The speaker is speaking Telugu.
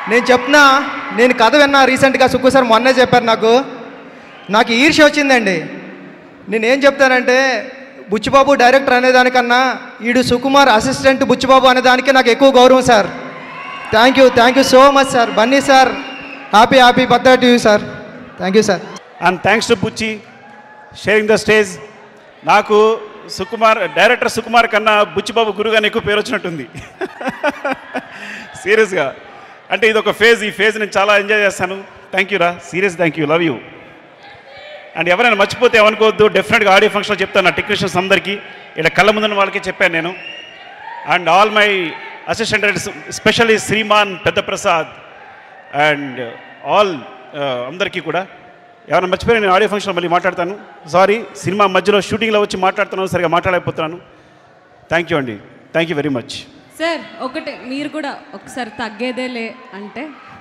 నేను చెప్తున్నా నేను కథ విన్నా రీసెంట్గా సుక్కు సార్ మొన్నే చెప్పారు నాకు నాకు ఈర్ష్య వచ్చిందండి నేను ఏం చెప్తానంటే బుచ్చిబాబు డైరెక్టర్ అనేదానికన్నా ఈడు సుకుమార్ అసిస్టెంట్ బుచ్చిబాబు అనే దానికి నాకు ఎక్కువ గౌరవం sir thank you thank you so much sir Bunny sir happy happy birthday to you sir thank you sir and thanks to Buchi sharing the stage నాకు సుకుమార్ డైరెక్టర్ సుకుమార్ కన్నా బుచ్చిబాబు గురుగాని ఎక్కువ పేరు వచ్చినట్టుంది సీరియస్గా అంటే ఇది ఒక ఫేజ్ ఈ ఫేజ్ నేను చాలా ఎంజాయ్ చేస్తాను థ్యాంక్ యూ రా serious thank you love you and ఎవరైనా మర్చిపోతే ఏమనుకోవద్దు డెఫినెట్గా ఆడియో ఫంక్షన్లో చెప్తాను నా టెక్నీషియన్స్ అందరికీ ఇక్కడ కళ్ళ ముందున్న వాళ్ళకి చెప్పాను నేను and all my assistant specially Sriman పెద్ద ప్రసాద్ అండ్ ఆల్ అందరికీ కూడా ఎవరైనా మర్చిపోయి నేను ఆడియో ఫంక్షన్లో మళ్ళీ మాట్లాడతాను సారీ సినిమా మధ్యలో షూటింగ్లో వచ్చి మాట్లాడుతున్నాను సరిగా మాట్లాడలేకపోతున్నాను థ్యాంక్ యూ అండి thank you very much sir ఒకటే మీరు కూడా ఒకసారి తగ్గేదేలే అంటే